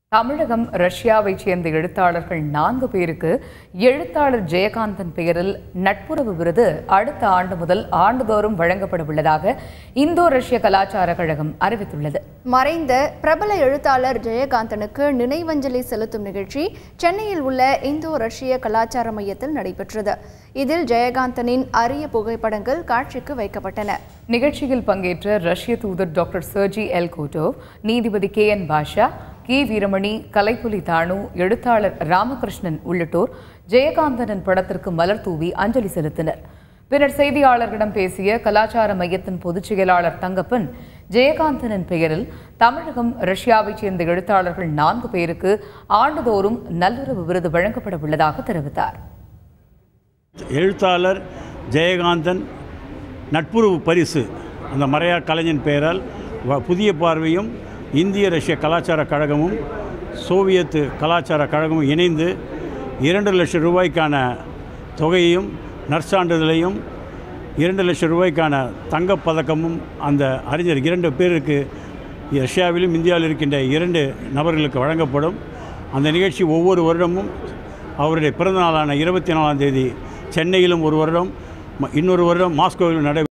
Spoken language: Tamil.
தமிழகம் ரஷ்யாவைச் சேர்ந்த எழுத்தாளர்கள் நான்கு பேருக்கு எழுத்தாளர் ஜெயகாந்தன் பெயரில் நட்புறவு விருது அடுத்த ஆண்டு முதல் ஆண்டுதோறும் வழங்கப்பட உள்ளதாக இந்தோ ரஷ்ய கலாச்சார கழகம் அறிவித்துள்ளது மறைந்த பிரபல எழுத்தாளர் ஜெயகாந்தனுக்கு நினைவஞ்சலி செலுத்தும் நிகழ்ச்சி சென்னையில் உள்ள இந்தோ ரஷ்ய கலாச்சார மையத்தில் நடைபெற்றது இதில் ஜெயகாந்தனின் அரிய புகைப்படங்கள் காட்சிக்கு வைக்கப்பட்டன நிகழ்ச்சியில் பங்கேற்ற ரஷ்ய தூதர் டாக்டர் சர்ஜி எல் கோட்டோவ் நீதிபதி கே என் பாஷா கி வீரமணி கலைப்புலி தானு எழுத்தாளர் ராமகிருஷ்ணன் உள்ளிட்டோர் ஜெயகாந்தனின் படத்திற்கு மலர் தூவி அஞ்சலி செலுத்தினர் பின்னர் செய்தியாளர்களிடம் பேசிய கலாச்சார மையத்தின் பொதுச் செயலாளர் தங்கப்பன் ஜெயகாந்தனின் பெயரில் தமிழகம் ரஷ்யாவைச் சேர்ந்த எழுத்தாளர்கள் நான்கு பேருக்கு ஆண்டுதோறும் நல்லுறவு விருது வழங்கப்பட உள்ளதாக தெரிவித்தார் எழுத்தாளர் ஜெயகாந்தன் நட்புறவு பரிசு அந்த மறையா கலைஞன் பெயரால் வ- புதிய பார்வையும் இந்திய ரஷ்ய கலாச்சார கழகமும் சோவியத்து கலாச்சார கழகமும் இணைந்து இரண்டு லட்சம் ரூபாய்க்கான தொகையையும் நற்சான்றிதழையும் இரண்டு லட்சம் ரூபாய்க்கான தங்கப் பதக்கமும் அந்த அறிஞர் இரண்டு பேருக்கு ரஷ்யாவிலும் இந்தியாவில் இருக்கின்ற இரண்டு நபர்களுக்கு வழங்கப்படும் அந்த நிகழ்ச்சி ஒவ்வொரு வருடமும் அவருடைய பிறந்த நாளான இருபத்தி நாலாம் தேதி சென்னையிலும் ஒரு வருடம் ம- இன்னொரு வருடம் மாஸ்கோவிலும் நடை